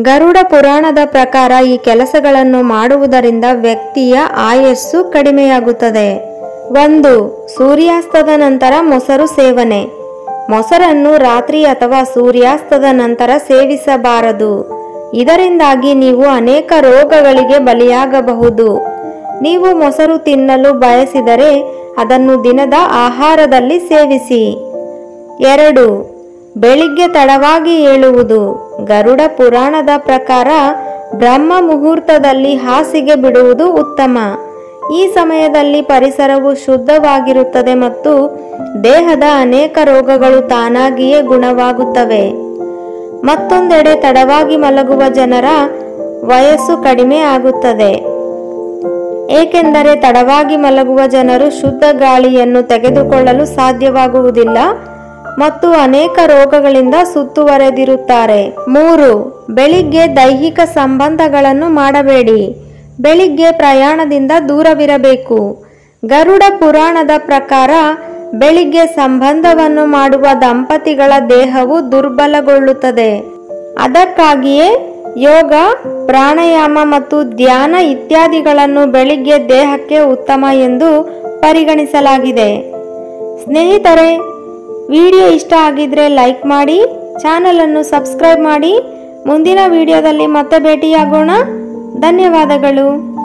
ಗರುಡ ಪುರಾಣದ ಪ್ರಕಾರ ಈ ಕೆಲಸಗಳನ್ನು ಮಾಡುವುದರಿಂದ ವ್ಯಕ್ತಿಯ ಆಯಸ್ಸು ಕಡಿಮೆಯಾಗುತ್ತದೆ ಒಂದು ಸೂರ್ಯಾಸ್ತದ ನಂತರ ಮೊಸರು ಸೇವನೆ ಮೊಸರನ್ನು ರಾತ್ರಿ ಅಥವಾ ಸೂರ್ಯಾಸ್ತದ ನಂತರ ಸೇವಿಸಬಾರದು ಇದರಿಂದಾಗಿ ನೀವು ಅನೇಕ ರೋಗಗಳಿಗೆ ಬಲಿಯಾಗಬಹುದು ನೀವು ಮೊಸರು ತಿನ್ನಲು ಬಯಸಿದರೆ ಅದನ್ನು ದಿನದ ಆಹಾರದಲ್ಲಿ ಸೇವಿಸಿ ಎರಡು ಬೆಳಿಗ್ಗೆ ತಡವಾಗಿ ಏಳುವುದು ಗರುಡ ಪುರಾಣದ ಪ್ರಕಾರ ಬ್ರಹ್ಮ ಮುಹೂರ್ತದಲ್ಲಿ ಹಾಸಿಗೆ ಬಿಡುವುದು ಉತ್ತಮ ಈ ಸಮಯದಲ್ಲಿ ಪರಿಸರವು ಶುದ್ಧವಾಗಿರುತ್ತದೆ ಮತ್ತು ದೇಹದ ಅನೇಕ ರೋಗಗಳು ತಾನಾಗಿಯೇ ಗುಣವಾಗುತ್ತವೆ ಮತ್ತೊಂದೆಡೆ ತಡವಾಗಿ ಮಲಗುವ ಜನರ ವಯಸ್ಸು ಕಡಿಮೆ ಆಗುತ್ತದೆ ಏಕೆಂದರೆ ತಡವಾಗಿ ಮಲಗುವ ಜನರು ಶುದ್ಧ ಗಾಳಿಯನ್ನು ತೆಗೆದುಕೊಳ್ಳಲು ಸಾಧ್ಯವಾಗುವುದಿಲ್ಲ ಮತ್ತು ಅನೇಕ ರೋಗಗಳಿಂದ ಸುತ್ತುವರೆದಿರುತ್ತಾರೆ ಮೂರು ಬೆಳಿಗ್ಗೆ ದೈಹಿಕ ಸಂಬಂಧಗಳನ್ನು ಮಾಡಬೇಡಿ ಬೆಳಿಗ್ಗೆ ಪ್ರಯಾಣದಿಂದ ದೂರವಿರಬೇಕು ಗರುಡ ಪುರಾಣದ ಪ್ರಕಾರ ಬೆಳಿಗ್ಗೆ ಸಂಬಂಧವನ್ನು ಮಾಡುವ ದಂಪತಿಗಳ ದೇಹವು ದುರ್ಬಲಗೊಳ್ಳುತ್ತದೆ ಅದಕ್ಕಾಗಿಯೇ ಯೋಗ ಪ್ರಾಣಾಯಾಮ ಮತ್ತು ಧ್ಯಾನ ಇತ್ಯಾದಿಗಳನ್ನು ಬೆಳಿಗ್ಗೆ ದೇಹಕ್ಕೆ ಉತ್ತಮ ಎಂದು ಪರಿಗಣಿಸಲಾಗಿದೆ ಸ್ನೇಹಿತರೆ ವಿಡಿಯೋ ಇಷ್ಟ ಆಗಿದ್ರೆ ಲೈಕ್ ಮಾಡಿ ಚಾನಲನ್ನು ಸಬ್ಸ್ಕ್ರೈಬ್ ಮಾಡಿ ಮುಂದಿನ ವಿಡಿಯೋದಲ್ಲಿ ಮತ್ತೆ ಭೇಟಿಯಾಗೋಣ ಧನ್ಯವಾದಗಳು